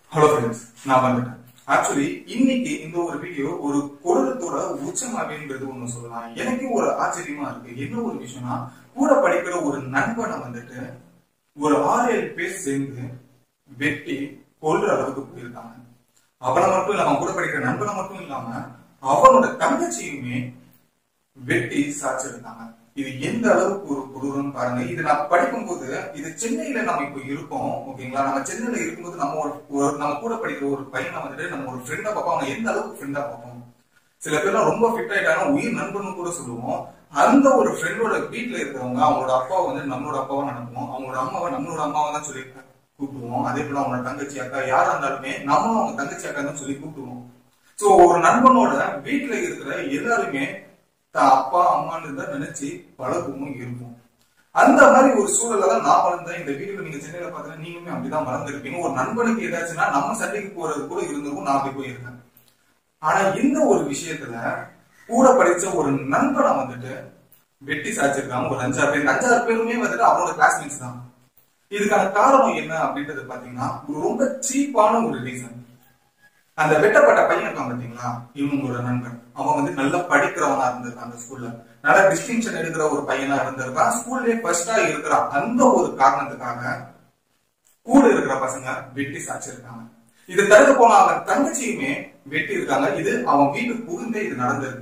Hello friends நான் வந்துட்டேன் actually இன்னைக்கு இந்த ஒரு வீடியோ ஒரு கொடூரத்தோட உச்சம் அப்படின்றது ஒண்ணு சொல்லலாம் எனக்கு ஒரு ஆச்சரியமா இருக்கு என்ன ஒரு விஷயம்னா கூட படிக்கிற ஒரு நண்பனை வந்துட்டு ஒரு ஆறு ஏழு பேர் சேர்ந்து வெட்டி கொல்ற அளவுக்கு போயிருக்காங்க அவனை மட்டும் இல்லாம அவன் கூட படிக்கிற நண்பனை மட்டும் இல்லாம அவனோட தங்கச்சியுமே வெட்டி சாச்சிருக்காங்க இது எந்த அளவுக்கு ஒரு கொடூரம் பாருங்க இது நான் படிக்கும்போது இது சென்னையில நம்ம இப்போ இருக்கோம் ஓகேங்களா நம்ம சென்னையில இருக்கும்போது நம்ம ஒரு ஒரு- நம்ம கூட படிக்கிற ஒரு பையனை வந்துட்டு நம்ம ஒரு ஃப்ரெண்டா பார்ப்போம் அவன் எந்த அளவுக்கு ஃப்ரெண்டா பார்ப்போம் சில பேர்லாம் ரொம்ப ஃபிட் ஆயிட்டாங்க உயிர் நண்பன்னு கூட சொல்லுவோம் அந்த ஒரு ஃப்ரெண்டோட வீட்ல இருக்கிறவங்க அவங்களோட அப்பாவை வந்து நம்மளோட அப்பாவா நினைப்போம் அவங்களோட அம்மாவை நம்மளோட அம்மாவை தான் சொல்லி கூப்பிடுவோம் அதே போல அவங்களோட தங்கச்சி அக்கா யாரா இருந்தாலுமே நம்மளும் அவங்க தங்கச்சி அக்கா தான் சொல்லி கூப்பிடுவோம் சோ ஒரு நண்பனோட வீட்டுல இருக்கிற எல்லாருமே தான் அப்பா அம்மான்னு தான் நினைச்சு பழக்கமும் இருக்கும் அந்த மாதிரி ஒரு சூழல்ல தான் நான் வளர்ந்தேன் இந்த வீடியோல நீங்க சென்னையில பாத்தீங்கன்னா நீங்களுமே அப்படிதான் வளர்ந்துருப்பீங்க ஒரு நண்பனுக்கு ஏதாச்சுன்னா நம்ம சண்டைக்கு போறது கூட இருந்திருக்கும் நான் அப்படி போயிருக்கேன் ஆனா இந்த ஒரு விஷயத்துல கூட படிச்ச ஒரு நண்பனை வந்துட்டு வெட்டி சாச்சிருக்காங்க ஒரு அஞ்சாறு பேர் இந்த அஞ்சாறு பேருமே வந்துட்டு அவனோட கிளாஸ்மேட்ஸ் தான் இதுக்கான காரணம் என்ன அப்படின்றது பாத்தீங்கன்னா ஒரு ரொம்ப சீப்பான ஒரு ரீசன் அந்த வெட்டப்பட்ட பையன் இருக்கான் பாத்தீங்களா இவங்களோட நண்பன் அவன் வந்து நல்லா படிக்கிறவனா இருந்திருக்கான் அந்த ஸ்கூல்ல நல்லா டிஸ்டிங்ஷன் எடுக்கிற ஒரு பையனா இருந்திருக்கான் ஸ்கூல்லே ஃபர்ஸ்டா இருக்கிறான் அந்த ஒரு காரணத்துக்காக கூட இருக்கிற பசங்க வெட்டி சாச்சிருக்காங்க இது தடுக்க போன அவன் தங்கச்சியுமே வெட்டி இருக்காங்க இது அவன் வீட்டுக்கு புகுந்தே இது நடந்திருக்கு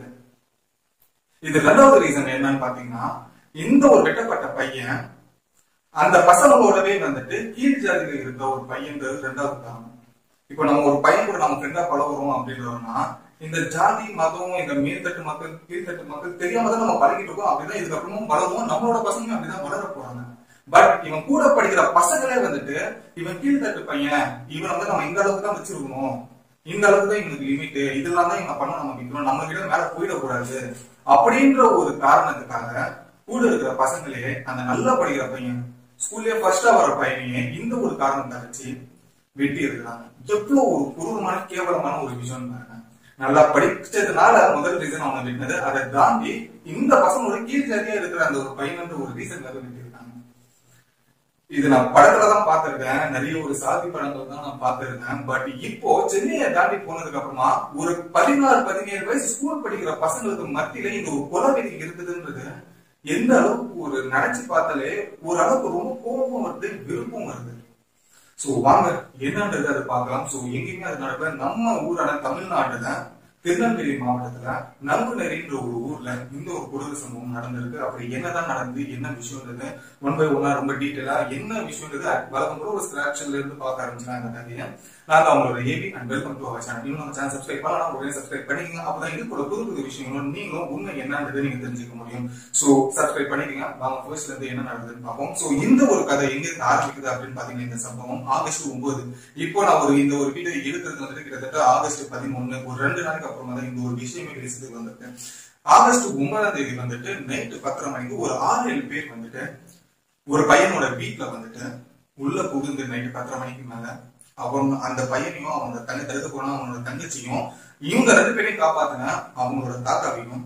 இது ரெண்டாவது ரீசன் என்னன்னு பாத்தீங்கன்னா இந்த ஒரு வெட்டப்பட்ட பையன் அந்த பசங்களோடவே வந்துட்டு கீழ் ஜாதியில இருக்கிற ஒரு பையன்றது ரெண்டாவது காரணம் இப்போ நம்ம ஒரு பையன் கூட நம்ம ஃப்ரெண்டா பழகுறோம் அப்படின்றோம்னா இந்த ஜாதி மதம் இந்த மேல்தட்டு மக்கள் கீழ்த்தட்டு மக்கள் தெரியாம தான் நம்ம பழகிட்டு இருக்கோம் அப்படிதான் இதுக்கப்புறமும் வளருவோம் நம்மளோட பசங்க அப்படிதான் வளர போறாங்க பட் இவன் கூட படிக்கிற பசங்களே வந்துட்டு இவன் கீழ்த்தட்டு பையன் இவன் வந்து நம்ம இந்த அளவுக்கு தான் வச்சிருக்கணும் இந்த அளவுக்கு தான் இவனுக்கு லிமிட் இதெல்லாம் தான் இவங்க பண்ண நம்ம வைக்கணும் நம்ம கிட்ட மேல போயிடக்கூடாது அப்படின்ற ஒரு காரணத்துக்காக கூட இருக்கிற பசங்களே அந்த நல்லா படிக்கிற பையன் ஸ்கூல்லே ஃபர்ஸ்டா வர பையனையே இந்த ஒரு காரணத்தை வச்சு வெட்டி இருக்கிறாங்க எவ்வளவு ஒரு கொடூரமான கேவலமான ஒரு விஷயம் பாருங்க நல்லா படிச்சதுனால முதல் ரீசன் அவங்க வெட்டினது அதை தாண்டி இந்த பசங்களோட கீழ் ஜாதியா இருக்கிற அந்த ஒரு பையன் ஒரு ரீசன்காக வெட்டியிருக்காங்க இது நான் படத்துல தான் பார்த்திருக்கேன் நிறைய ஒரு சாதி படங்கள் தான் நான் பார்த்திருக்கேன் பட் இப்போ சென்னையை தாண்டி போனதுக்கு அப்புறமா ஒரு பதினாறு பதினேழு வயசு ஸ்கூல் படிக்கிற பசங்களுக்கு மத்தியில இந்த ஒரு கொலவெறி இருக்குதுன்றது எந்த அளவுக்கு ஒரு நினைச்சு பார்த்தாலே ஒரு அளவுக்கு ரொம்ப கோபமும் வருது விருப்பம் வருது சோ வாங்க என்னன்றது அதை பார்க்கலாம் சோ எங்கேயுமே அது நடக்கல நம்ம ஊரான தமிழ்நாட்டுல திருநெல்வேலி மாவட்டத்துல நங்குநெறின்ற ஒரு ஊர்ல இந்த ஒரு கொடூர சம்பவம் நடந்திருக்கு அப்படி என்னதான் நடந்து என்ன விஷயம்ன்றது ஒன் பை ஒன்னா ரொம்ப டீட்டெயிலா என்ன விஷயம்ன்றது வழக்கம் கூட ஒரு ஸ்கிராப்ஷன்ல இருந்து பார்க்க ஆரம்பிச்சாங்க அந்த கதையை நாங்க அவங்களோட AB and welcome to our channel இன்னும் நம்ம சேனல் சப்ஸ்கிரைப் பண்ணலாம் உடனே சப்ஸ்கிரைப் பண்ணிக்கங்க அப்பதான் இது கூட புது புது விஷயங்களும் நீங்களும் உண்மை என்னன்றது நீங்க தெரிஞ்சுக்க முடியும் சோ சப்ஸ்கிரைப் பண்ணிக்கங்க வாங்க ஃபர்ஸ்ட்ல இருந்து என்ன நடக்குதுன்னு பார்ப்போம் சோ இந்த ஒரு கதை எங்க இருந்து ஆரம்பிக்குது அப்படின்னு பாத்தீங்கன்னா இந்த சம்பவம் ஆகஸ்ட் ஒன்பது இப்போ நான் ஒரு இந்த ஒரு வீடியோ எடுக்கிறது வந்துட்டு கிட்டத்தட்ட ஆகஸ்ட் பதிமூணு ஒரு ரெண்டு நாளைக்கு அப்புறமா தான் இந்த ஒரு விஷயமே வெளிச்சத்துக்கு வந்திருக்கு ஆகஸ்ட் ஒன்பதாம் தேதி வந்துட்டு நைட்டு பத்தரை மணிக்கு ஒரு ஆறு ஏழு பேர் வந்துட்டு ஒரு பையனோட வீட்டுல வந்துட்டு உள்ள புகுந்து நைட்டு பத்தரை மணிக்கு மேல அவன் அந்த பையனையும் அவனோட தங்க தடுக்க போனா அவனோட தங்கச்சியும் இவங்க ரெண்டு பேரையும் காப்பாத்தின அவங்களோட தாத்தாவையும்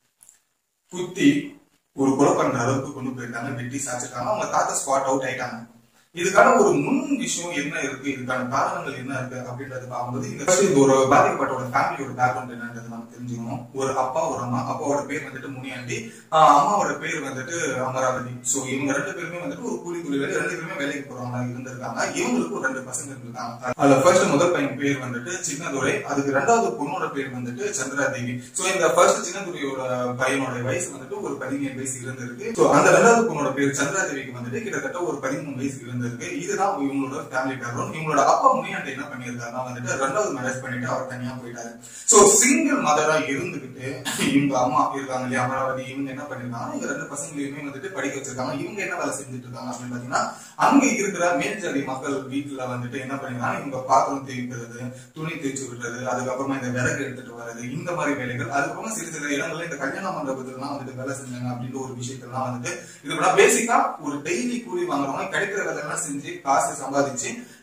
குத்தி ஒரு கொலை பண்ற அளவுக்கு கொண்டு போயிருக்காங்க வெட்டி சாச்சிருக்காங்க அவங்க தாத்தா ஸ்பாட் அவுட் ஆயிட்டாங்க இதுக்கான ஒரு முன் விஷயம் என்ன இருக்கு இதுக்கான காரணங்கள் என்ன இருக்கு அப்படின்றது பார்க்கும்போது இந்த first இது ஒரு பாதிக்கப்பட்ட ஒரு ஃபேமிலியோட பேக்ரவுண்ட் என்னன்றது நம்ம தெரிஞ்சுக்கணும் ஒரு அப்பா ஒரு அம்மா அப்பாவோட பேர் வந்துட்டு முனியாண்டி ஆஹ் அம்மாவோட பேர் வந்துட்டு அமராவதி சோ இவங்க ரெண்டு பேருமே வந்துட்டு ஒரு கூலி கூலி வேலை ரெண்டு பேருமே வேலைக்கு போறவங்க இருந்திருக்காங்க இவங்களுக்கு ஒரு ரெண்டு பசங்க இருந்திருக்காங்க அதுல ஃபர்ஸ்ட் முதல் பையன் பேர் வந்துட்டு சின்னதுரை அதுக்கு ரெண்டாவது பொண்ணோட பேர் வந்துட்டு சந்திராதேவி சோ இந்த ஃபர்ஸ்ட் சின்னதுரையோட பையனோட வயசு வந்துட்டு ஒரு பதினேழு வயசு இருந்திருக்கு சோ அந்த ரெண்டாவது பொண்ணோட பேர் சந்திராதேவிக்கு வந்துட்டு கிட்டத்தட்ட ஒரு பதிமூணு வயசு இருந்திருக்கு இதுதான் இவங்களோட ஃபேமிலி பேக்ரவுண்ட் இவங்களோட அப்பா முனியாண்டி என்ன பண்ணியிருக்காருன்னா வந்துட்டு ரெண்டாவது மேரேஜ் பண்ணிட்டு அவர் தனியா போயிட்டாரு சோ சிங்கிள் மதரா இருந்துகிட்டு இவங்க அம்மா இருக்காங்க இல்லையா அமராவதி இவங்க என்ன பண்ணிருக்காங்க இவங்க ரெண்டு பசங்களையுமே வந்துட்டு படிக்க வச்சிருக்காங்க இவங்க என்ன வேலை செஞ்சுட்டு இருக்காங்க அப்படின்னு பாத்தீங்கன்னா அங்க இருக்கிற மேல்ஜாதி மக்கள் வீட்டுல வந்துட்டு என்ன பண்ணிருக்காங்க இவங்க பாத்திரம் தேய்க்கிறது துணி தேய்ச்சி விடுறது அதுக்கப்புறமா இந்த விறகு எடுத்துட்டு வர்றது இந்த மாதிரி வேலைகள் அதுக்கப்புறமா சிறு சிறு இடங்கள்ல இந்த கல்யாண மண்டபத்துலாம் வந்துட்டு வேலை செஞ்சாங்க அப்படின்ற ஒரு விஷயத்தெல்லாம் வந்துட்டு இது பேசிக்கா ஒரு டெய்லி கூலி வாங்குறவங்க கிடைக்கிற வேலை எல்லாம் செஞ்சு காசு சம்பாதிச்சு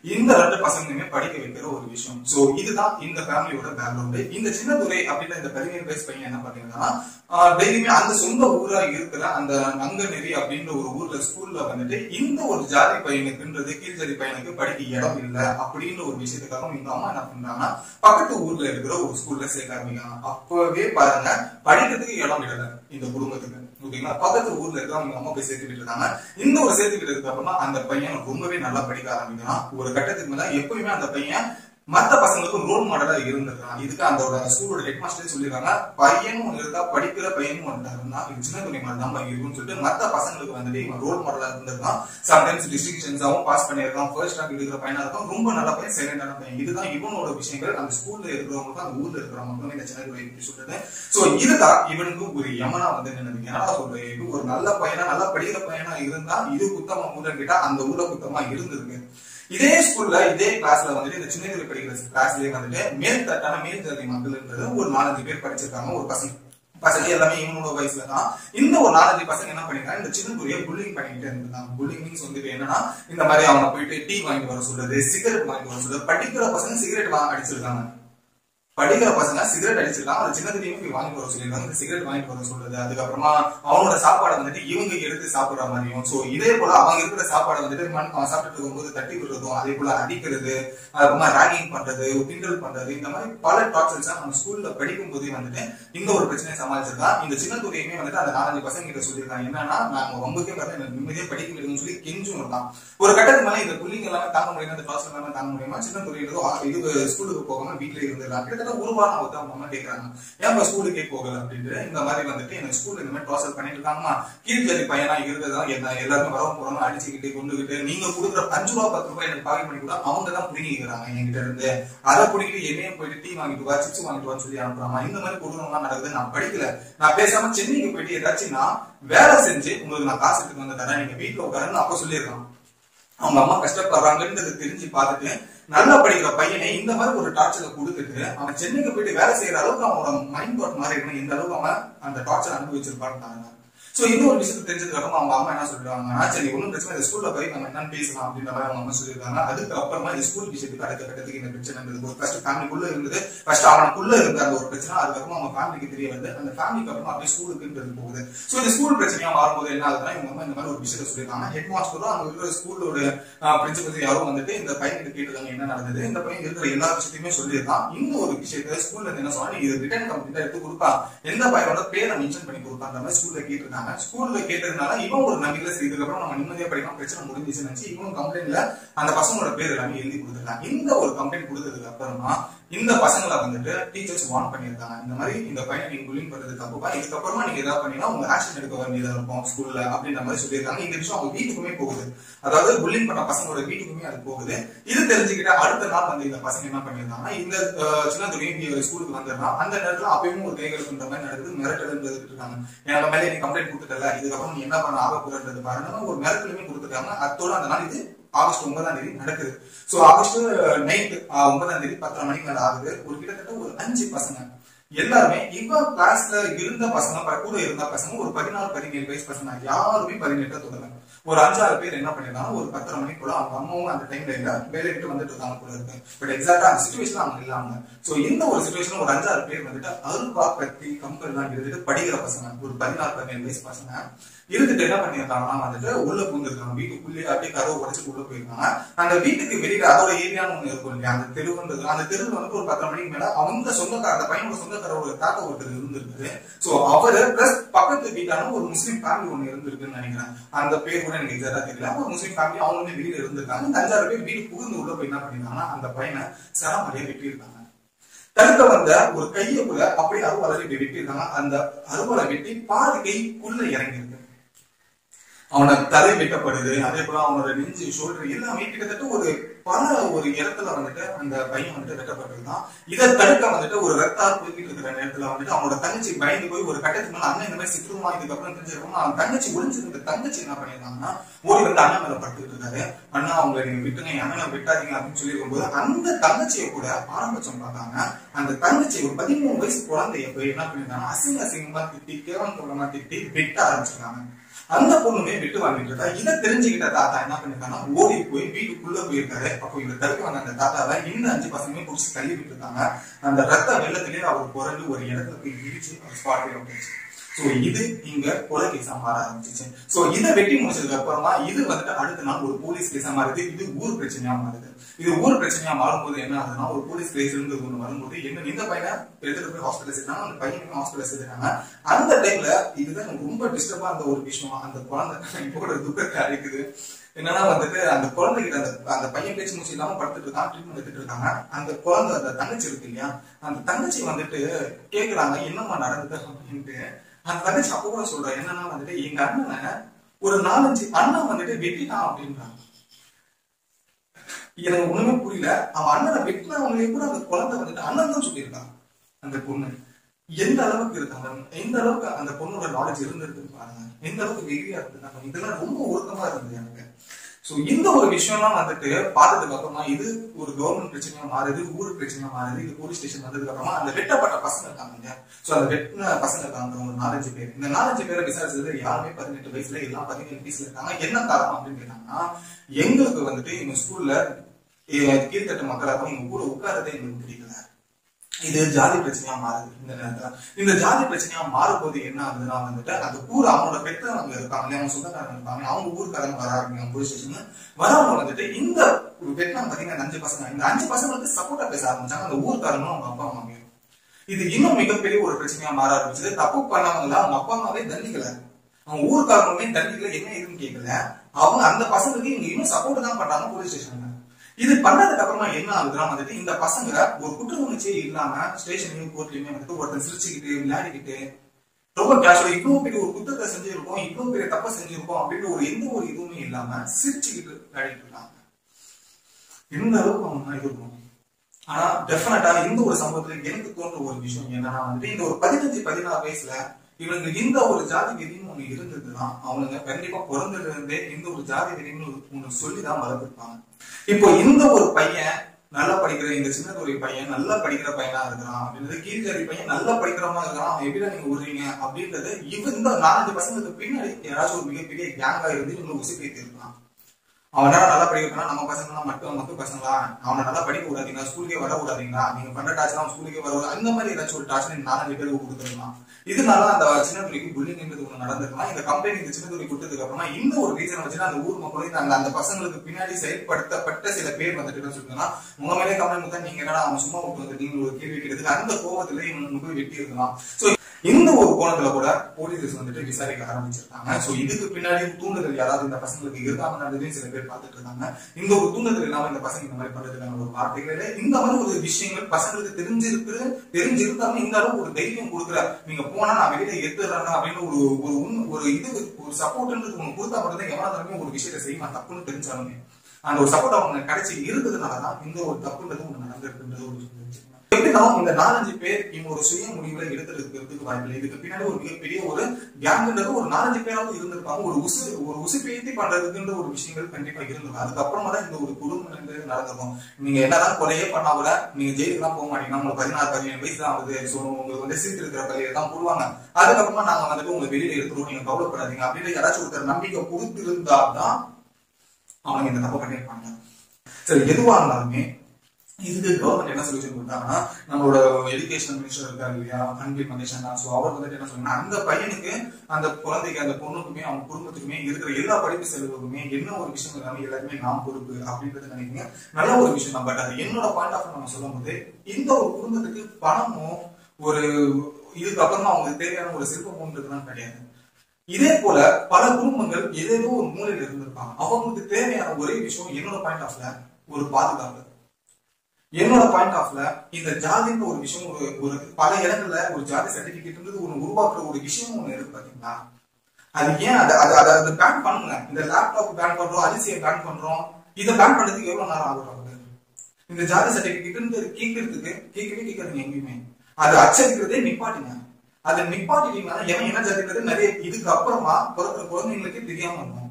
இந்த ரெண்டு பசங்களுமே படிக்க வைக்கிற ஒரு விஷயம் சோ இதுதான் இந்த ஃபேமிலியோட பேக்ரவுண்ட் இந்த சின்னதுரை அப்படின்ற இந்த பதினேழு வயசு பையன் என்ன பாத்தீங்கன்னா டெய்லியுமே அந்த சொந்த ஊரா இருக்கிற அந்த நங்கநெறி அப்படின்ற ஒரு ஊர்ல ஸ்கூல்ல வந்துட்டு இந்த ஒரு ஜாதி பையனுக்குன்றது கீழ் ஜாதி பையனுக்கு படிக்க இடம் இல்ல அப்படின்ற ஒரு விஷயத்துக்காக இந்த அம்மா என்ன பண்றாங்கன்னா பக்கத்து ஊர்ல இருக்கிற ஒரு ஸ்கூல்ல சேர்க்க ஆரம்பிக்கிறாங்க அப்பவே பாருங்க படிக்கிறதுக்கு இடம் விடல இந்த குடும்பத்துக்கு ஓகேங்களா பக்கத்து ஊர்ல இருக்க அவங்க அம்மா போய் சேர்த்து விட்டுருக்காங்க இந்த ஒரு சேர்த்து விட்டதுக்கு அப்புறமா அந்த பையன் ரொம்பவே நல்லா படிக்க ஆரம்பிக்கிறான் ஒரு கட்டத்துக்கு மேல எப்பயுமே அந்த பையன் மத்த பசங்களுக்கு ரோல் மாடலா இருந்திருக்கான் இதுக்கு அந்த ஸ்கூலோட ஹெட் மாஸ்டர் சொல்லிருக்காங்க பையனும் ஒண்ணு இருந்தா படிக்கிற பையனும் வந்துட்டாருன்னா இது சின்ன துணை மாதிரி தான் இருக்கும்னு சொல்லிட்டு மத்த பசங்களுக்கு வந்துட்டு இவன் ரோல் மாடலா இருந்திருக்கான் சம்டைம்ஸ் டிஸ்டிங்ஷன்ஸாவும் பாஸ் பண்ணியிருக்கான் ஃபர்ஸ்ட் ரேங்க் எடுக்கிற பையனா இருக்கும் ரொம்ப நல்ல பையன் சைலண்டான பையன் இதுதான் இவனோட விஷயங்கள் அந்த ஸ்கூல்ல இருக்கிறவங்களுக்கும் அந்த ஊர்ல இருக்கிறவங்களுக்கும் இந்த சின்ன துறை எப்படி சொல்றது சோ இதுதான் இவனுக்கு ஒரு யமனா வந்து நினைவு என்னடா சொல்றேன் இது ஒரு நல்ல பையனா நல்லா படிக்கிற பையனா இருந்தா இது குத்தமா ஊர்ல கேட்டா அந்த ஊர்ல குத்தமா இருந்திருக்கு இதே ஸ்கூல்ல இதே கிளாஸ்ல வந்துட்டு இந்த சின்ன படிக்கிற கிளாஸ்லயே வந்துட்டு மேல் தட்டான மேல் ஜாதி மக்கள்ன்றது ஒரு நாலஞ்சு பேர் படிச்சிருக்காங்க ஒரு பசங்க பசங்க எல்லாமே இவனோட வயசுல தான் இந்த ஒரு நாலஞ்சு பசங்க என்ன பண்ணிருக்காங்க இந்த சின்ன குரிய புல்லிங் பண்ணிட்டு இருந்தாங்க புல்லிங் மீன்ஸ் வந்துட்டு என்னன்னா இந்த மாதிரி அவனை போயிட்டு டீ வாங்கிட்டு வர சொல்றது சிகரெட் வாங்கிட்டு வர சொல்றது படிக்கிற பசங்க சிகரெட் வாங்க அடிச்சிருக்காங்க படிக்கிற பசங்க சிகரெட் அடிச்சிருக்காங்க அது சின்னதுலயும் போய் வாங்கிட்டு வர சொல்லியிருக்காங்க சிகரெட் வாங்கிட்டு வர சொல்றது அதுக்கப்புறமா அவனோட சாப்பாடை வந்துட்டு இவங்க எடுத்து சாப்பிடுற மாதிரியும் சோ இதே போல அவங்க இருக்கிற சாப்பாடை வந்துட்டு அவன் சாப்பிட்டு இருக்கும்போது தட்டி விடுறதும் அதே போல அடிக்கிறது அதுக்கப்புறமா ராகிங் பண்றது கிண்டல் பண்றது இந்த மாதிரி பல டார்ச்சர்ஸ் நம்ம ஸ்கூல்ல படிக்கும் போதே வந்துட்டு இந்த ஒரு பிரச்சனையை சமாளிச்சிருக்கான் இந்த சின்ன துறையுமே வந்துட்டு அந்த நாலஞ்சு பசங்க கிட்ட சொல்லியிருக்காங்க என்னன்னா நாங்க ரொம்பவே பார்த்தா எனக்கு நிம்மதியா படிக்க விடுங்கன்னு சொல்லி கெஞ்சும் இருக்கான் ஒரு கட்டத்துக்கு மேல இந்த புள்ளிங்க எல்லாமே தாங்க முடியும் அந்த டார்ச்சர் எல்லாமே தாங்க முடியுமா சின்ன துறையிலதோ இது ஸ்கூலுக்கு போகாம வீட்டுல இருந்துடலாம் கிட்டத்தட்ட ஒரு வாரம் வந்து அவங்க அம்மா கேட்கறாங்க ஏன் ஸ்கூலுக்கே போகல அப்படின்ட்டு இந்த மாதிரி வந்துட்டு எனக்கு ஸ்கூல்ல இந்த மாதிரி டார்ச்சர் பண்ணிட்டு இருக்காங்கம்மா கீழ் ஜாதி பையனா இருக்கிறதா என்ன எல்லாருமே வரவும் போறோம் அடிச்சுக்கிட்டு கொண்டுகிட்டு நீங்க கொடுக்குற அஞ்சு ரூபா பத்து ரூபாய் எனக்கு பாக்கி பண்ணி கூட அவங்க தான் பிடிக்கிறாங்க என்கிட்ட இருந்து அதை பிடிக்கிட்டு என்னையும் போயிட்டு டீ வாங்கிட்டு வா சிப்ஸ் வாங்கிட்டு வான்னு சொல்லி அனுப்புறாங்க இந்த மாதிரி கொடூரம்லாம் நடக்குது நான் படிக்கல நான் பேசாம சென்னைக்கு போயிட்டு ஏதாச்சும் நான் வேலை செஞ்சு உங்களுக்கு நான் காசு எடுத்து வந்து தரேன் நீங்க வீட்டுல உட்காருன்னு அப்ப சொல்லியிருக்கான் அவங்க அம்மா கஷ்டப்படுறாங்கன்றது தெரிஞ்சு பார்த்துட்டு நல்லா படிக்கிற பையனை இந்த மாதிரி ஒரு டார்ச்சரை கொடுத்துட்டு அவன் சென்னைக்கு போயிட்டு வேலை செய்யற அளவுக்கு அவனோட மைண்ட் தாட் மாறி இருக்கணும் இந்த அளவுக்கு அவன் அந்த டார்ச்சர் அனுபவிச்சிருப்பான்னு சோ இந்த ஒரு விஷயத்தை தெரிஞ்சதுக்கு அப்புறமா அவங்க அம்மா என்ன சொல்றாங்க சரி ஒன்றும் பிரச்சனை இந்த ஸ்கூல்ல போய் நம்ம என்னன்னு பேசலாம் அப்படின்ற மாதிரி அவங்க அம்மா சொல்லியிருக்காங்க அதுக்கு அப்புறமா இந்த ஸ்கூல் விஷயத்துக்கு அடுத்த கட்டத்துக்கு இந்த பிரச்சனை இருந்தது ஒரு ஃபர்ஸ்ட் ஃபேமிலிக்குள்ள இருந்தது ஃபர்ஸ்ட் அவனுக்குள்ள இருந்த அந்த ஒரு பிரச்சனை அதுக்கப்புறமா அவங்க ஃபேமிலிக்கு தெரிய வருது அந்த ஃபேமிலிக்கு அப்புறமா அப்படியே ஸ்கூலுக்குன்றது போகுது சோ இந்த ஸ்கூல் பிரச்சனையா மாறும்போது என்ன ஆகுதுன்னா இவங்க அம்மா இந்த மாதிரி ஒரு விஷயத்த சொல்லியிருக்காங்க ஹெட் மாஸ்டரும் அங்க இருக்கிற ஸ்கூலோட பிரின்சிபல் யாரும் வந்துட்டு இந்த பையன் கிட்ட கேட்டுருக்காங்க என்ன நடந்தது இந்த பையன் இருக்கிற எல்லா விஷயத்தையுமே சொல்லியிருக்கான் இந்த ஒரு விஷயத்த ஸ்கூல்ல இருந்து என்ன சொன்னா இது ரிட்டர்ன் கம்ப்ளீட்டா எடுத்து கொடுப்பா எந்த பையனோட பேரை மென்ஷன் பண்ணி கொடுப்பான்ற மாதிரி ஸ்கூல்ல கேட்டிருக்காங்க ஸ்கூல்ல கேட்டதுனால இவன் ஒரு நம்பிக்கையில சரி இதுக்கப்புறம் நம்ம நிம்மதியா படிக்கலாம் பிரச்சனை முடிஞ்சிச்சுன்னு நினைச்சு இவன் கம்ப்ளைண்ட்ல அந்த பசங்களோட பேர் எல்லாமே எழுதி கொடுத்துருக்காங்க இந்த ஒரு கம்ப்ளைண்ட் கொடுத்ததுக்கு அப்புறமா இந்த பசங்களை வந்துட்டு டீச்சர்ஸ் வார்ன் பண்ணியிருக்காங்க இந்த மாதிரி இந்த பையனை நீங்க புல்லிங் பண்றது தப்புப்பா இதுக்கப்புறமா நீங்க ஏதாவது பண்ணீங்கன்னா உங்க ஆக்ஷன் எடுக்க வேண்டியதா இருக்கும் ஸ்கூல்ல அப்படின்ற மாதிரி சொல்லியிருக்காங்க இந்த விஷயம் அவங்க வீட்டுக்குமே போகுது அதாவது புல்லிங் பண்ண பசங்களோட வீட்டுக்குமே அது போகுது இது தெரிஞ்சுக்கிட்ட அடுத்த நாள் வந்து இந்த பசங்க என்ன பண்ணியிருந்தாங்கன்னா இந்த சின்ன துறையும் ஸ்கூலுக்கு வந்துடுறான் அந்த நேரத்துல அப்பயும் ஒரு கைகளுக்குன்ற மாதிரி நடக்குது மிரட்டல் இருக்காங்க என் மேலே நீ கம்ப்ளைண்ட் கொடுத்துட்டல இதுக்கப்புறம் நீ என்ன பண்ண ஆக போறது பாருங்க ஒரு மிரட்டலுமே கொடுத்துருக்காங்க அத்தோட அந்த நாள் இது ஆகஸ்ட் ஒன்பதாம் தேதி நடக்குது சோ ஆகஸ்ட் நைட் ஒன்பதாம் தேதி பத்தரை மணிக்கு மேல ஆகுது ஒரு கிட்டத்தட்ட ஒரு அஞ்சு பசங்க எல்லாருமே இவன் கிளாஸ்ல இருந்த பசங்க கூட இருந்த பசங்க ஒரு பதினாறு பதினேழு வயசு பசங்க யாருமே பதினெட்டு தொடங்க ஒரு அஞ்சாறு பேர் என்ன பண்ணிருக்காங்க ஒரு பத்தரை மணிக்கு கூட அவங்க அம்மாவும் அந்த டைம்ல இல்ல வேலை விட்டு வந்துட்டு இருக்காங்க கூட இருக்கு பட் எக்ஸாக்டா அந்த சுச்சுவேஷன் அவங்க இல்லாம சோ இந்த ஒரு சுச்சுவேஷன் ஒரு அஞ்சாறு பேர் வந்துட்டு அருள்பா பத்தி கம்பெனி தான் இருந்துட்டு படிக்கிற பசங்க ஒரு பதினாறு பதினேழு வயசு பசங்க இருந்துட்டு என்ன பண்ணிருக்காங்கன்னா வந்துட்டு உள்ள பூந்துருக்காங்க வீட்டுக்குள்ளேயே அப்படியே கதவை உடச்சு உள்ள போயிருக்காங்க அந்த வீட்டுக்கு வெளியில அதோட ஏரியான்னு ஒண்ணு இருக்கும் இல்லையா அந்த தெருவுன்றது அந்த தெருவில் வந்துட்டு ஒரு பத்தரை மணிக்கு மேல அவங்க சொந்தக்கார அந்த பையனோட சொந்தக்காரோட தாத்தா ஒருத்தர் இருந்திருக்காரு சோ அவரு பிளஸ் பக்கத்து வீட்டான ஒரு முஸ்லீம் ஃபேமிலி ஒண்ணு இருந்திருக்குன்னு நினைக்கிறேன் அந்த பேர் கூட எனக்கு எக்ஸாக்டா தெரியல ஒரு முஸ்லீம் ஃபேமிலி அவங்களுமே வெளியில இருந்திருக்காங்க இந்த அஞ்சாறு பேர் வீடு புகுந்து உள்ள போய் என்ன பண்ணிருக்காங்கன்னா அந்த பையனை சரமறையா வெட்டியிருக்காங்க தடுக்க வந்த ஒரு கையக்குள்ள அப்படியே அறுவாலை இப்படி வெட்டியிருக்காங்க அந்த அறுவாலை வெட்டி பாதி கைக்குள்ள இறங்கி இருக்கு அவனோட தலை வெட்டப்படுது அதே போல அவனோட நெஞ்சு ஷோல்டர் எல்லாமே கிட்டத்தட்ட ஒரு பல ஒரு இடத்துல வந்துட்டு அந்த பையன் வந்துட்டு வெட்டப்பட்டிருந்தான் இதை தடுக்க வந்துட்டு ஒரு ரத்தார் போய்கிட்டு இருக்கிற நேரத்துல வந்துட்டு அவனோட தங்கச்சி பயந்து போய் ஒரு கட்டத்துக்கு மேல அண்ணன் இந்த மாதிரி சிக்கிரமா இதுக்கப்புறம் தெரிஞ்சிருக்கோம் அவன் தங்கச்சி ஒளிஞ்சிருந்த தங்கச்சி என்ன பண்ணிருந்தாங்கன்னா ஓடி வந்து அண்ணன் மேல படுத்துட்டு இருக்காரு அண்ணா அவங்க நீங்க விட்டுங்க என் அண்ணனை விட்டாதீங்க அப்படின்னு சொல்லி இருக்கும்போது அந்த தங்கச்சியை கூட ஆரம்பிச்சோம் பார்த்தாங்க அந்த தங்கச்சி ஒரு பதிமூணு வயசு குழந்தைய போய் என்ன பண்ணிருந்தாங்க அசிங்க அசிங்கமா திட்டி கேவலம் கூடமா திட்டி வெட்ட ஆரம்பிச்சிருக்காங்க அந்த பொண்ணுமே விட்டு வாங்கிட்டு இருக்கா இதை தெரிஞ்சுக்கிட்ட தாத்தா என்ன பண்ணிருக்காங்கன்னா ஓடி போய் வீட்டுக்குள்ள போயிருக்காரு அப்போ இவர் தடுக்க வந்த அந்த தாத்தாவை இந்த அஞ்சு பசங்களுமே புடிச்சு தள்ளி விட்டு இருக்காங்க அந்த ரத்த வெள்ளத்திலேயே அவர் புரண்டு ஒரு இடத்துல போய் இடிச்சு அவர் ஸ்பாட்ல விட்டுச்சு சோ இது இங்க கொலை கேஸா மாற ஆரம்பிச்சிச்சு சோ இதை வெட்டி முடிச்சதுக்கு அப்புறமா இது வந்துட்டு அடுத்த நாள் ஒரு போலீஸ் கேஸா மாறுது இது ஊர் பிரச்சனையா மாறுது இது ஊர் பிரச்சனையா மாறும்போது என்ன ஆகுதுன்னா ஒரு போலீஸ் கேஸ் இருந்தது ஒண்ணு வரும்போது என்ன இந்த பையனை எடுத்துட்டு போய் ஹாஸ்பிட்டல் சேர்த்தாங்க அந்த பையனுக்கு ஹாஸ்பிட்டல் சேர்த்தாங்க அந்த டைம்ல இதுதான் எனக்கு ரொம்ப டிஸ்டர்பா இருந்த ஒரு விஷயம் அந்த குழந்தை இப்போ கூட துக்கத்தை அழைக்குது என்னன்னா வந்துட்டு அந்த குழந்தைகிட்ட அந்த அந்த பையன் பேச்சு மூச்சு இல்லாம படுத்துட்டு இருக்கான் ட்ரீட்மெண்ட் எடுத்துட்டு இருக்காங்க அந்த குழந்தை அந்த தங்கச்சி இருக்கு இல்லையா அந்த தங்கச்சி வந்துட்டு கேக்குறாங்க என்னம்மா நடந்தது அப்படின்ட்டு அந்த தங்கச்சி அப்போ கூட சொல்றா என்னன்னா வந்துட்டு எங்க அண்ணனை ஒரு நாலஞ்சு அண்ணன் வந்துட்டு வெட்டிட்டான் அப்படின்றாங்க எனக்கு ஒண்ணுமே புரியல அவன் அண்ணனை வெட்டினவங்களே கூட அந்த குழந்தை வந்துட்டு அண்ணன் தான் சொல்லியிருக்கான் அந்த பொண்ணு எந்த அளவுக்கு இருக்காங்க எந்த அளவுக்கு அந்த பொண்ணோட நாலேஜ் இருந்திருக்குன்னு பாருங்க எந்த அளவுக்கு வெறியா இருந்திருக்காங்க இதெல்லாம் ரொம்ப ஒழுக்கமா இருந்தது எனக்கு சோ இந்த ஒரு விஷயம்லாம் வந்துட்டு பார்த்ததுக்கு அப்புறமா இது ஒரு கவர்மெண்ட் பிரச்சனையா மாறுது ஊர் பிரச்சனையா மாறுது இது போலீஸ் ஸ்டேஷன் வந்ததுக்கு அப்புறமா அந்த வெட்டப்பட்ட பசங்க இருக்காங்க இல்லையா சோ அந்த வெட்டின பசங்க இருக்காங்க ஒரு நாலஞ்சு பேர் இந்த நாலஞ்சு பேரை விசாரிச்சது யாருமே பதினெட்டு வயசுல எல்லாம் பதினேழு வயசுல இருக்காங்க என்ன காரணம் அப்படின்னு கேட்டாங்கன்னா எங்களுக்கு வந்துட்டு எங்க ஸ்கூல்ல கீழ்த்தட்டு மக்களாக எங்க கூட உட்காரதே எங்களுக்கு பிடிக்கல இது ஜாதி பிரச்சனையா மாறுது இந்த நேரத்துல இந்த ஜாதி பிரச்சனையா மாறும்போது என்ன ஆகுதுன்னா வந்துட்டு அந்த ஊர் அவனோட பெற்றவங்க இருக்காங்க அவங்க சொந்தக்காரங்க இருப்பாங்க அவங்க ஊருக்காரங்க வராங்க போலீஸ் ஸ்டேஷன் வரவங்க வந்துட்டு இந்த வெட்டினா பாத்தீங்கன்னா அஞ்சு பசங்க இந்த அஞ்சு பசங்களுக்கு சப்போர்ட்டா பேச ஆரம்பிச்சாங்க அந்த ஊருக்காரங்களும் அவங்க அப்பா அம்மாவையும் இது இன்னும் மிகப்பெரிய ஒரு பிரச்சனையா மாற ஆரம்பிச்சது தப்பு பண்ணவங்கள அவங்க அப்பா அம்மாவே தண்டிக்கல அவங்க ஊருக்காரங்களுமே தண்டிக்கல என்ன ஏதுன்னு கேட்கல அவங்க அந்த பசங்களுக்கு இங்க இன்னும் சப்போர்ட் தான் பண்றாங்க போலீஸ் ஸ்டேஷன்ல இது பண்ணதுக்கு அப்புறமா என்ன ஆகுதுன்னா வந்துட்டு இந்த பசங்க ஒரு குற்ற உணர்ச்சியே இல்லாம ஸ்டேஷன்லயும் கோர்ட்லயுமே வந்துட்டு ஒருத்தன் சிரிச்சுக்கிட்டு விளையாடிக்கிட்டு ரொம்ப கேஷுவலா இவ்வளவு பெரிய ஒரு குற்றத்தை செஞ்சிருக்கோம் இவ்வளவு பெரிய தப்பை செஞ்சிருக்கோம் அப்படின்ற ஒரு எந்த ஒரு இதுவுமே இல்லாம சிரிச்சுக்கிட்டு விளையாடிட்டு இருக்காங்க இந்த அளவுக்கு அவங்க இருக்கும் ஆனா டெஃபினட்டா இந்த ஒரு சம்பவத்துல எனக்கு தோன்ற ஒரு விஷயம் என்னன்னா வந்துட்டு இந்த ஒரு பதினஞ்சு பதினாறு வயசுல இவங்க இந்த ஒரு ஜாதி வெறின்னு ஒண்ணு இருந்ததுன்னா அவனுங்க கண்டிப்பா பிறந்ததுல இருந்தே இந்த ஒரு ஜாதி வெறின்னு ஒண்ணு சொல்லிதான் வளர்த்துருப்பாங்க இப்போ இந்த ஒரு பையன் நல்லா படிக்கிற இந்த சின்னதுறை பையன் நல்லா படிக்கிற பையனா இருக்கிறான் அப்படின்றது கீழ்ஜாதி பையன் நல்லா படிக்கிறவனா இருக்கிறான் அவன் எப்படி நீங்க விடுறீங்க அப்படின்றது இவன் இந்த நாலஞ்சு பசங்களுக்கு பின்னாடி யாராச்சும் ஒரு மிகப்பெரிய கேங்கா இருந்து இவங்க உசுப்பேத்தி இருக்கலாம் அவனால நல்லா படிக்கிறான் நம்ம பசங்க மட்டும் மத்த பசங்களா அவனை நல்லா படிக்க விடாதீங்க ஸ்கூலுக்கே வர விடாதீங்களா நீங்க பண்ற டாச்சர் ஸ்கூலுக்கே வர அந்த மாதிரி ஏதாச்சும் ஒரு டாச்சர் நாலஞ்சு பேருக்கு கொடுத்துருக்கலாம் இதனால அந்த சின்ன துறைக்கு புல்லிங்ன்றது ஒண்ணு நடந்திருக்கலாம் இந்த கம்பெனி இந்த சின்ன துறை கொடுத்ததுக்கு அப்புறமா இந்த ஒரு ரீசன் வச்சுட்டு அந்த ஊர் மக்களும் அந்த அந்த பசங்களுக்கு பின்னாடி செயல்படுத்தப்பட்ட சில பேர் வந்துட்டு என்ன சொல்லுங்கன்னா உங்க மேலே கம்ப்ளைண்ட் கொடுத்தா நீங்க என்னடா அவன் சும்மா விட்டு வந்துட்டீங்க ஒரு கேள்வி கேட்டதுக்கு அந்த கோபத்துல இவங்க போய் வெட்டி இருக்கலாம் சோ இந்த ஒரு கோணத்துல கூட போலீஸ் வந்துட்டு விசாரிக்க ஆரம்பிச்சிருக்காங்க சோ இதுக்கு பின்னாடி தூண்டுதல் யாராவது இந்த பசங்களுக்கு இருக்காங்கன்றதையும் சில பேர் பார்த்துட்டு இருக்காங்க இந்த ஒரு தூண்டுதல் இல்லாம இந்த பசங்க இந்த மாதிரி பண்றதுக்கான ஒரு வார்த்தைகளே இந்த மாதிரி ஒரு விஷயங்கள் பசங்களுக்கு தெரிஞ்சிருக்கு தெரிஞ்சிருந்தாலும் இந்த அளவுக்கு ஒரு தைரியம் கொடுக்குற நீங்க போனா நான் வெளியில எடுத்துறேன் அப்படின்னு ஒரு ஒரு உண்மை ஒரு இது ஒரு சப்போர்ட்ன்றது ஒண்ணு கொடுத்தா மட்டும்தான் எவனாலுமே ஒரு விஷயத்தை செய்யலாம் தப்புன்னு தெரிஞ்சாலுமே அந்த ஒரு சப்போர்ட் அவங்க கிடைச்சி இருந்ததுனாலதான் இந்த ஒரு தப்புன்றது ஒண்ணு நடந்திருக்குன்றது ஒரு விஷயம் தெரிஞ்சுக்கணும். எப்படின்னா இந்த நாலஞ்சு பேர் இவங்க ஒரு சுய முடிவுல எடுத்துக்கிறதுக்கு வாய்ப்பில்லை இதுக்கு பின்னாடி ஒரு மிகப்பெரிய ஒரு கேங்ன்றது ஒரு நாலஞ்சு பேராவது இருந்திருப்பாங்க ஒரு உசு ஒரு உசுப்பேத்தி பண்றதுக்குன்ற ஒரு விஷயங்கள் கண்டிப்பா இருந்திருக்கும் அதுக்கப்புறமா தான் இந்த ஒரு குடும்பம் நடந்திருக்கும் நீங்க என்னதான் கொலையே பண்ணா கூட நீங்க ஜெயிலுக்கு போக மாட்டீங்கன்னா உங்களுக்கு பதினாறு பதினேழு வயசு தான் ஆகுது சோ உங்களுக்கு வந்து சீட்டு இருக்கிற பள்ளியில தான் போடுவாங்க அதுக்கப்புறமா நாங்க வந்துட்டு உங்க வெளியில எடுத்துருவோம் நீங்க கவலைப்படாதீங்க அப்படின்னு யாராச்சும் ஒருத்தர் நம்பிக்கை கொடுத்திருந்தா தான் அவங்க இந்த தப்பு பண்ணிருப்பாங்க சரி எதுவா இருந்தாலுமே இதுக்கு கவர்மெண்ட் என்ன சொல்யூஷன் கொடுத்தாங்கன்னா நம்மளோட எஜுகேஷன் மினிஸ்டர் இருக்காரு இல்லையா அன்பில் மகேஷன் ஸோ அவர் வந்துட்டு என்ன சொன்னா அந்த பையனுக்கு அந்த குழந்தைக்கு அந்த பொண்ணுக்குமே அவங்க குடும்பத்துக்குமே இருக்கிற எல்லா படிப்பு செலவுக்குமே என்ன ஒரு விஷயம் இருந்தாலும் எல்லாருமே நாம் பொறுப்பு அப்படின்றது நினைக்கிறீங்க நல்ல ஒரு விஷயம் தான் பட் அது என்னோட பாயிண்ட் ஆஃப் நம்ம சொல்லும் போது இந்த ஒரு குடும்பத்துக்கு பணமும் ஒரு இதுக்கு அப்புறமா அவங்களுக்கு தேவையான ஒரு சிற்பம்ன்றதுலாம் கிடையாது இதே போல பல குடும்பங்கள் ஏதேதோ ஒரு மூலையில இருந்திருப்பாங்க அவங்களுக்கு தேவையான ஒரே விஷயம் என்னோட பாயிண்ட் ஆஃப்ல ஒரு பாதுகாப்பு என்னோட பாயிண்ட் ஆஃப்ல இந்த ஜாதின்ற ஒரு விஷயம் ஒரு ஒரு பல இடங்கள்ல ஒரு ஜாதி சர்டிபிகேட்ன்றது ஒண்ணு உருவாக்குற ஒரு விஷயம் ஒண்ணு இருக்கு பாத்தீங்களா அது ஏன் அதை அதை அதை அதை பேன் பண்ணுங்க இந்த லேப்டாப் பேன் பண்றோம் அரிசியை பேன் பண்றோம் இதை பேன் பண்ணதுக்கு எவ்வளவு நேரம் ஆகும் நமக்கு? இந்த ஜாதி சர்டிபிகேட் கேட்கறதுக்கு கேட்கவே கேட்காதுங்க எங்கேயுமே அது அச்சடிக்கிறதே நிப்பாட்டுங்க அதை நிப்பாட்டிட்டீங்கன்னா எவன் என்ன ஜாதிக்கிறது நிறைய இதுக்கு அப்புறமா பிறக்கிற குழந்தைங்களுக்கே தெரியாம இருக்கும்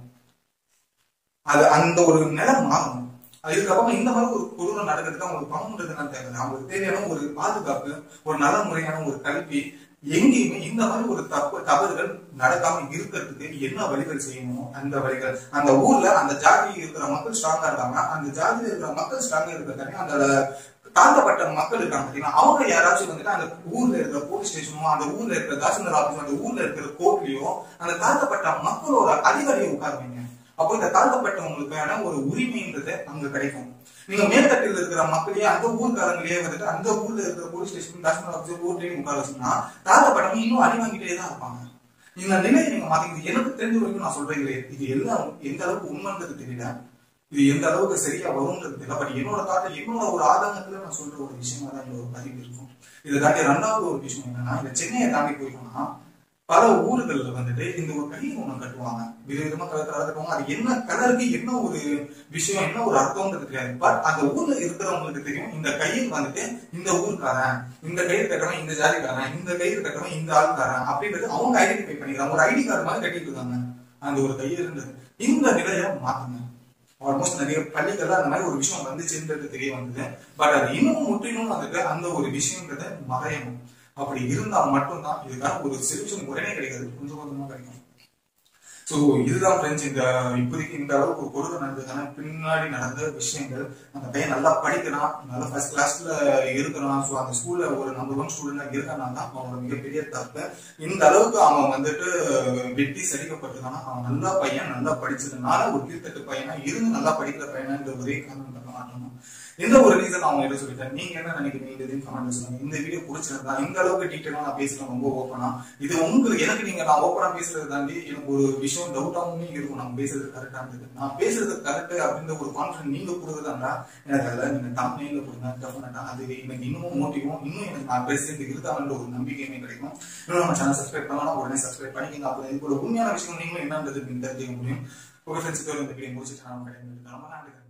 அது அந்த ஒரு நிலம் மாறும் இதுக்கப்புறம் இந்த மாதிரி ஒரு கொடூரம் நடக்கிறதுக்கு அவங்களுக்கு பணம்ன்றது என்ன தேவை அவங்களுக்கு தேவையான ஒரு பாதுகாப்பு ஒரு நல்ல முறையான ஒரு கல்வி எங்கேயுமே இந்த மாதிரி ஒரு தப்பு தவறுகள் நடக்காம இருக்கிறதுக்கு என்ன வழிகள் செய்யணுமோ அந்த வழிகள் அந்த ஊர்ல அந்த ஜாதியில் இருக்கிற மக்கள் ஸ்ட்ராங்கா இருக்காங்க அந்த ஜாதியில் இருக்கிற மக்கள் ஸ்ட்ராங்கா இருக்கிறதானே அந்த தாழ்த்தப்பட்ட மக்கள் இருக்காங்க பாத்தீங்கன்னா அவங்க யாராச்சும் வந்துட்டு அந்த ஊர்ல இருக்கிற போலீஸ் ஸ்டேஷனோ அந்த ஊர்ல இருக்கிற தாசில்தார் ஆபீஸ் அந்த ஊர்ல இருக்கிற கோர்ட்லயோ அந்த தாழ்த்தப்பட்ட மக்களோட அதிகாரியை உட்கார வைங்க அப்போ இந்த தாழ்த்தப்பட்டவங்களுக்கான ஒரு உரிமைன்றது அங்க கிடைக்கும் நீங்க மேல்தட்டில் இருக்கிற மக்களையே அந்த ஊர்க்காரங்களே வந்துட்டு அந்த ஊர்ல இருக்கிற போலீஸ் ஸ்டேஷன் தாசில்தார் ஆபீஸ் கோர்ட்லயும் உட்கார வச்சோம்னா தாழ்த்தப்பட்டவங்க இன்னும் அடி வாங்கிட்டே தான் இருப்பாங்க இந்த நிலையை நீங்க மாத்தீங்க எனக்கு தெரிஞ்ச வரைக்கும் நான் சொல்றேன் இது- இது எல்லாம் எந்த அளவுக்கு உண்மைன்றது தெரியல இது எந்த அளவுக்கு சரியா வரும்ன்றது தெரியல பட் என்னோட தாட்டில் என்னோட ஒரு ஆதங்கத்துல நான் சொல்ற ஒரு விஷயமா தான் இந்த ஒரு பதிவு இருக்கும் இதை தாண்டி ரெண்டாவது ஒரு விஷயம் என்னன்னா இந்த சென்னையை தாண்டி போயிட்டோம்னா பல ஊர்கள்ல வந்துட்டு இந்த ஒரு கயிறு ஒண்ணு கட்டுவாங்க விதவிதமா கலர் கலர் கட்டுவாங்க அது என்ன கலருக்கு என்ன ஒரு விஷயம் என்ன ஒரு அர்த்தம்ன்றது தெரியாது பட் அந்த ஊர்ல இருக்கிறவங்களுக்கு தெரியும் இந்த கயிறு வந்துட்டு இந்த ஊருக்காரன் இந்த கயிறு கட்டுறவன் இந்த ஜாதிக்காரன் இந்த கயிறு கட்டுறவன் இந்த ஆளுக்காரன் அப்படின்றது அவங்க ஐடென்டிஃபை பண்ணிக்கிறாங்க ஒரு ஐடி கார்டு மாதிரி கட்டிட்டு இருக்காங்க அந்த ஒரு கயிறுன்றது இந்த நிலையை மாத்துங்க ஆல்மோஸ்ட் நிறைய பள்ளிகள்ல அந்த மாதிரி ஒரு விஷயம் வந்துச்சுன்றது தெரிய வந்தது பட் அது இன்னும் முற்றிலும் வந்துட்டு அந்த ஒரு விஷயன்றத மறையணும் அப்படி இருந்தா மட்டும்தான் இதுக்கான ஒரு சொல்யூஷன் உடனே கிடைக்காது கொஞ்சம் கொஞ்சமா கிடைக்கும் சோ இதுதான் ஃப்ரெண்ட்ஸ் இந்த இப்போதைக்கு இந்த அளவுக்கு கொடுக்க நடந்ததுக்கான பின்னாடி நடந்த விஷயங்கள் அந்த பையன் நல்லா படிக்கிறான் நல்லா ஃபர்ஸ்ட் கிளாஸ்ல இருக்கிறான் ஸோ அந்த ஸ்கூல்ல ஒரு நம்பர் ஒன் ஸ்டூடெண்டா இருக்கானா தான் அவனோட மிகப்பெரிய தப்பு இந்த அளவுக்கு அவன் வந்துட்டு வெட்டி சரிக்கப்பட்டிருக்கானா அவன் நல்லா பையன் நல்லா படிச்சதுனால ஒரு கீழ்த்தட்டு பையனா இருந்து நல்லா படிக்கிற பையனான்ற ஒரே காரணம் பண்ண மாட்டோம் எந்த ஒரு ரீசன் அவங்க கிட்ட சொல்லிட்டேன் நீங்க என்ன நினைக்கிறீங்க இந்த இதையும் கமெண்ட் சொல்லுங்க இந்த வீடியோ பிடிச்சிருந்தா இந்த அளவுக்கு டீட்டெயிலா நான் பேசுறேன் ரொம்ப ஓப்பனா இது உங்களுக்கு எனக்கு நீங்க நான் ஓப்பனா பேசுறது தாண்டி எனக்கு ஒரு விஷயம் டவுட்டாவும் இருக்கும் நான் பேசுறது கரெக்டானது நான் பேசுறது கரெக்ட் அப்படின்ற ஒரு கான்ஃபிடன்ட் நீங்க கொடுக்குறதா எனக்கு அதில் நீங்க தமிழ்ல கொடுங்க டெஃபினட்டா அது எனக்கு இன்னும் மோட்டிவும் இன்னும் எனக்கு நான் பேசுறது இருக்காங்கன்ற ஒரு நம்பிக்கையுமே கிடைக்கும் இன்னும் நம்ம சேனல் சப்ஸ்கிரைப் பண்ணலாம் உடனே சப்ஸ்கிரைப் பண்ணிக்கங்க அப்போ இது ஒரு உண்மையான விஷயம் நீங்களும் என்னன்றது நீங்க தெரிஞ்சுக்க முடியும் உங்க ஃப்ரெண்ட்ஸ் இந்த வீடியோ முடிச்சுட்டு நான் கிடையாது ரொம்ப நன்றி